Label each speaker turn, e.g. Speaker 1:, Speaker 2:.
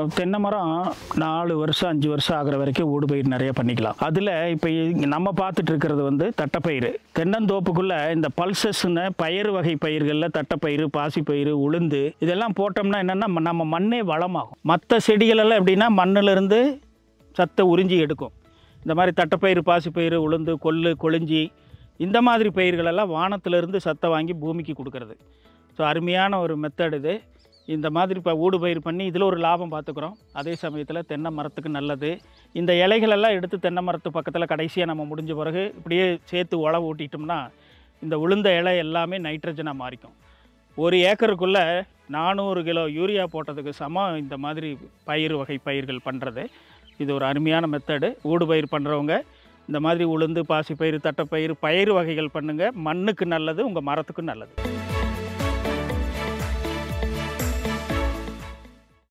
Speaker 1: இப்போ தென்னை மரம் நாலு வருஷம் அஞ்சு வருஷம் ஆகிற வரைக்கும் ஊடுபயிர் நிறைய பண்ணிக்கலாம் அதில் இப்போ நம்ம பார்த்துட்டு இருக்கிறது வந்து தட்டைப்பயிறு தென்னந்தோப்புக்குள்ளே இந்த பல்சஸ்னு பயிர் வகை பயிர்களில் தட்டைப்பயிறு பாசிப்பயிறு உளுந்து இதெல்லாம் போட்டோம்னா என்னென்னா நம்ம மண்ணே வளமாகும் மற்ற செடிகளெல்லாம் எப்படின்னா மண்ணிலிருந்து சத்தை உறிஞ்சி எடுக்கும் இந்த மாதிரி தட்டைப்பயிறு பாசிப்பயிறு உளுந்து கொள்ளு கொளிஞ்சி இந்த மாதிரி பயிர்களெல்லாம் வானத்திலிருந்து சத்தை வாங்கி பூமிக்கு கொடுக்கறது ஸோ அருமையான ஒரு மெத்தட் இது இந்த மாதிரி இப்போ ஊடு பயிர் பண்ணி இதில் ஒரு லாபம் பார்த்துக்குறோம் அதே சமயத்தில் தென்னை மரத்துக்கு நல்லது இந்த இலைகளெல்லாம் எடுத்து தென்னை மரத்து பக்கத்தில் கடைசியாக நம்ம முடிஞ்ச பிறகு இப்படியே சேர்த்து உழவு ஊட்டிட்டோம்னா இந்த உளுந்த இலை எல்லாமே நைட்ரஜனாக மாறிக்கும் ஒரு ஏக்கருக்குள்ளே நானூறு கிலோ யூரியா போட்டதுக்கு சமம் இந்த மாதிரி பயிர் வகை பயிர்கள் பண்ணுறது இது ஒரு அருமையான மெத்தடு ஊடு பயிர் பண்ணுறவங்க இந்த மாதிரி உளுந்து பாசி பயிர் தட்டைப்பயிர் பயிர் வகைகள் பண்ணுங்கள் மண்ணுக்கு நல்லது உங்கள் மரத்துக்கும் நல்லது